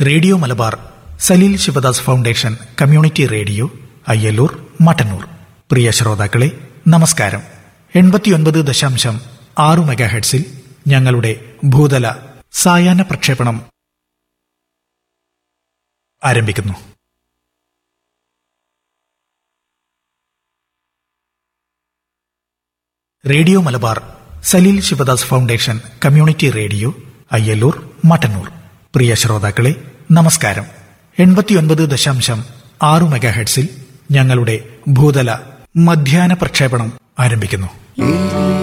radio Malabar Saleel Shivadas foundation community radio Ayyallur Mattannur പ്രിയ ശ്രോതാക്കളെ നമസ്കാരം എൺപത്തിയൊൻപത് ദശാംശം ആറു മെഗാഹെഡ്സിൽ ഞങ്ങളുടെ ഭൂതല സായാഹ്ന പ്രക്ഷേപണം ആരംഭിക്കുന്നു radio Malabar Saleel Shivadas foundation community radio Ayyallur Mattannur പ്രിയ ശ്രോതാക്കളെ നമസ്കാരം എൺപത്തിയൊൻപത് ദശാംശം ആറു മെഗാഹെഡ്സിൽ ഞങ്ങളുടെ ഭൂതല മധ്യാഹ്ന പ്രക്ഷേപണം ആരംഭിക്കുന്നു